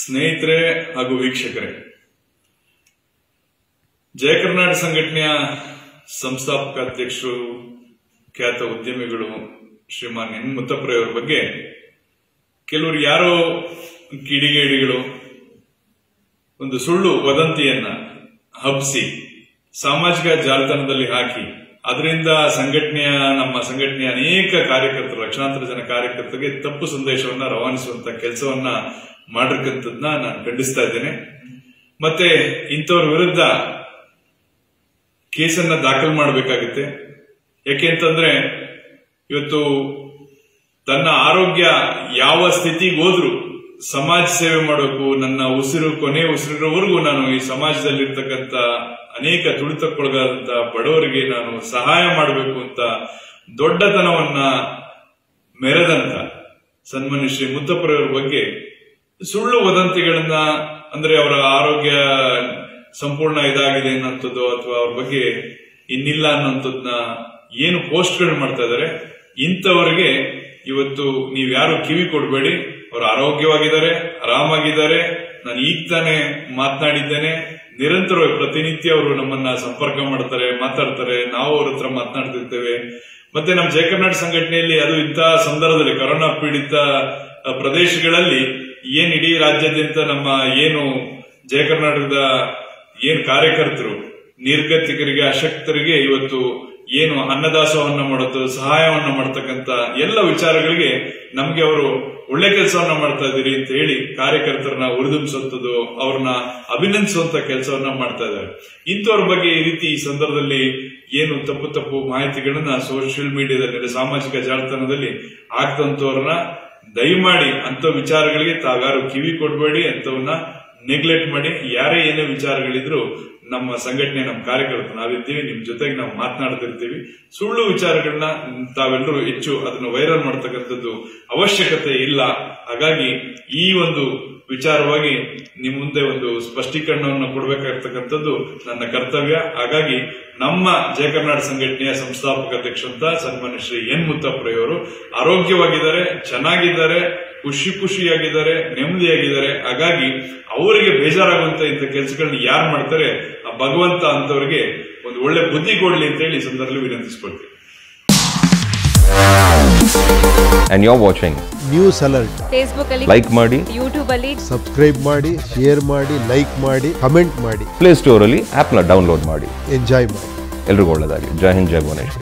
ಸ್ನೇಹಿತರೆ ಹಾಗೂ ವೀಕ್ಷಕರೇ ಜಯ ಕರ್ನಾಟಕ ಸಂಘಟನೆಯ ಸಂಸ್ಥಾಪಕ ಅಧ್ಯಕ್ಷರು ಖ್ಯಾತ ಉದ್ಯಮಿಗಳು ಶ್ರೀಮಾನ್ ಎನ್ ಮುತ್ತಪ್ಪರವರ ಬಗ್ಗೆ ಕೆಲವರು ಯಾರೋ ಕಿಡಿಗೇಡಿಗಳು ಒಂದು ಸುಳ್ಳು ವದಂತಿಯನ್ನ ಹಬ್ಬಿಸಿ ಸಾಮಾಜಿಕ ಜಾಲತಾಣದಲ್ಲಿ ಹಾಕಿ ಅದರಿಂದ ಸಂಘಟನೆಯ ನಮ್ಮ ಸಂಘಟನೆಯ ಅನೇಕ ಕಾರ್ಯಕರ್ತರು ಲಕ್ಷಾಂತರ ಜನ ಕಾರ್ಯಕರ್ತರಿಗೆ ತಪ್ಪು ಸಂದೇಶವನ್ನ ರವಾನಿಸುವಂತ ಕೆಲಸವನ್ನ ಮಾಡಿರ್ತಕ್ಕಂಥದ್ನ ನಾನು ಖಂಡಿಸ್ತಾ ಇದ್ದೇನೆ ಮತ್ತೆ ಇಂಥವ್ರ ವಿರುದ್ಧ ಕೇಸನ್ನ ದಾಖಲು ಮಾಡಬೇಕಾಗುತ್ತೆ ಯಾಕೆ ಅಂತಂದ್ರೆ ಇವತ್ತು ತನ್ನ ಆರೋಗ್ಯ ಯಾವ ಸ್ಥಿತಿಗೆ ಹೋದ್ರು ಸಮಾಜ ಸೇವೆ ಮಾಡಬೇಕು ನನ್ನ ಉಸಿರು ಕೊನೆ ಉಸಿರಿರೋವರೆಗೂ ನಾನು ಈ ಸಮಾಜದಲ್ಲಿರ್ತಕ್ಕಂಥ ಅನೇಕ ತುಳಿತಕ್ಕೊಳಗಾದಂತ ಬಡವರಿಗೆ ನಾನು ಸಹಾಯ ಮಾಡಬೇಕು ಅಂತ ದೊಡ್ಡತನವನ್ನ ಮೆರೆದಂತ ಸನ್ಮಾನ್ಯ ಶ್ರೀ ಮುತ್ತಪ್ಪರವರ ಬಗ್ಗೆ ಸುಳ್ಳು ವದಂತಿಗಳನ್ನ ಅಂದ್ರೆ ಅವರ ಆರೋಗ್ಯ ಸಂಪೂರ್ಣ ಇದಾಗಿದೆ ಅನ್ನೋಂಥದ್ದು ಅಥವಾ ಅವ್ರ ಬಗ್ಗೆ ಇನ್ನಿಲ್ಲ ಅನ್ನೋಂಥದ್ನ ಏನು ಪೋಸ್ಟ್ಗಳು ಮಾಡ್ತಾ ಇದಾರೆ ಇಂಥವರಿಗೆ ಇವತ್ತು ನೀವ್ಯಾರು ಕಿವಿ ಕೊಡಬೇಡಿ ಅವರು ಆರೋಗ್ಯವಾಗಿದ್ದಾರೆ ಆರಾಮಾಗಿದ್ದಾರೆ ನಾನು ಈಗ ತಾನೇ ಮಾತನಾಡಿದ್ದೇನೆ ನಿರಂತರವಾಗಿ ಪ್ರತಿನಿತ್ಯ ಅವರು ನಮ್ಮನ್ನ ಸಂಪರ್ಕ ಮಾಡ್ತಾರೆ ಮಾತಾಡ್ತಾರೆ ನಾವು ಅವ್ರ ಹತ್ರ ಮಾತನಾಡ್ತಿರ್ತೇವೆ ಮತ್ತೆ ನಮ್ಮ ಜಯ ಕರ್ನಾಟಕ ಸಂಘಟನೆಯಲ್ಲಿ ಅದು ಇಂತಹ ಸಂದರ್ಭದಲ್ಲಿ ಕೊರೋನಾ ಪೀಡಿತ ಅ, ಪ್ರದೇಶಗಳಲ್ಲಿ ಏನ್ ಇಡೀ ರಾಜ್ಯಾದ್ಯಂತ ನಮ್ಮ ಏನು ಜಯ ಕರ್ನಾಟಕದ ಏನ್ ಕಾರ್ಯಕರ್ತರು ನಿರ್ಗತಿಕರಿಗೆ ಅಶಕ್ತರಿಗೆ ಇವತ್ತು ಏನು ಅನ್ನದಾಸವನ್ನ ಮಾಡೋದು ಸಹಾಯವನ್ನ ಮಾಡ್ತಕ್ಕಂತ ಎಲ್ಲ ವಿಚಾರಗಳಿಗೆ ನಮ್ಗೆ ಅವರು ಒಳ್ಳೆ ಕೆಲಸವನ್ನ ಮಾಡ್ತಾ ಇದ್ದೀರಿ ಅಂತ ಹೇಳಿ ಕಾರ್ಯಕರ್ತರನ್ನ ಉರಿದುಂಬಿಸುವಂಥದ್ದು ಅವ್ರನ್ನ ಅಭಿನಂದಿಸುವಂತ ಕೆಲಸವನ್ನ ಮಾಡ್ತಾ ಇದ್ದಾರೆ ಇಂಥವ್ರ ಬಗ್ಗೆ ಈ ರೀತಿ ಈ ಸಂದರ್ಭದಲ್ಲಿ ಏನು ತಪ್ಪು ತಪ್ಪು ಮಾಹಿತಿಗಳನ್ನ ಸೋಷಿಯಲ್ ಮೀಡಿಯಾದಲ್ಲಿ ಸಾಮಾಜಿಕ ಜಾಲತಾಣದಲ್ಲಿ ಆಗ್ತಂತವ್ರನ್ನ ದಯಮಾಡಿ ಅಂತ ವಿಚಾರಗಳಿಗೆ ತಾವ್ಯಾರು ಕಿವಿ ಕೊಡಬೇಡಿ ಅಂತವನ್ನ ನೆಗ್ಲೆಕ್ಟ್ ಮಾಡಿ ಯಾರೇ ಏನೇ ವಿಚಾರಗಳಿದ್ರು ನಮ್ಮ ಸಂಘಟನೆ ನಮ್ಮ ಕಾರ್ಯಕರ್ತರು ನಾವಿದ್ದೀವಿ ನಿಮ್ ಜೊತೆಗೆ ನಾವು ಮಾತನಾಡ್ತಿರ್ತೀವಿ ಸುಳ್ಳು ವಿಚಾರಗಳನ್ನ ತಾವೆಲ್ಲರೂ ಹೆಚ್ಚು ಅದನ್ನು ವೈರಲ್ ಮಾಡ್ತಕ್ಕಂಥದ್ದು ಅವಶ್ಯಕತೆ ಇಲ್ಲ ಹಾಗಾಗಿ ಈ ಒಂದು ವಿಚಾರವಾಗಿ ನಿಮ್ ಮುಂದೆ ಒಂದು ಸ್ಪಷ್ಟೀಕರಣವನ್ನು ಕೊಡಬೇಕಾಗಿರ್ತಕ್ಕಂಥದ್ದು ನನ್ನ ಕರ್ತವ್ಯ ಹಾಗಾಗಿ ನಮ್ಮ ಜಯ ಕರ್ನಾಟಕ ಸಂಘಟನೆಯ ಸಂಸ್ಥಾಪಕ ಅಧ್ಯಕ್ಷರಂತ ಸನ್ಮಾನ್ಯ ಶ್ರೀ ಎನ್ ಮುತ್ತಪ್ಪರವರು ಆರೋಗ್ಯವಾಗಿದ್ದಾರೆ ಚೆನ್ನಾಗಿದ್ದಾರೆ ಖುಷಿ ಖುಷಿಯಾಗಿದ್ದಾರೆ ನೆಮ್ಮದಿಯಾಗಿದ್ದಾರೆ ಹಾಗಾಗಿ ಅವರಿಗೆ ಬೇಜಾರಾಗುವಂತ ಇಂಥ ಕೆಲಸಗಳನ್ನ ಯಾರು ಮಾಡ್ತಾರೆ ಆ ಭಗವಂತ ಅಂತವರಿಗೆ ಒಂದು ಒಳ್ಳೆ ಬುದ್ಧಿ ಕೊಡ್ಲಿ ಅಂತ ಹೇಳಿ ಈ ಸಂದರ್ಭದಲ್ಲಿ ವಿನಂತಿಸ್ಕೊಳ್ತೀನಿ and you're watching. News alert Facebook ಅಲ್ಲಿ Like ಮಾಡಿ ಯೂಟ್ಯೂಬ್ ಅಲ್ಲಿ ಸಬ್ಸ್ಕ್ರೈಬ್ ಮಾಡಿ ಶೇರ್ ಮಾಡಿ ಲೈಕ್ ಮಾಡಿ ಕಮೆಂಟ್ ಮಾಡಿ ಪ್ಲೇ ಸ್ಟೋರಲ್ಲಿ ಆ್ಯಪ್ನ ಡೌನ್ಲೋಡ್ ಮಾಡಿ ಎಂಜಾಯ್ ಮಾಡಿ ಎಲ್ರಿಗೂ ಒಳ್ಳೆಯದಾಗಲಿ ಜೈ ಹಿಂದ್ ಜೈ ಭುವನೇಶ್ವರ್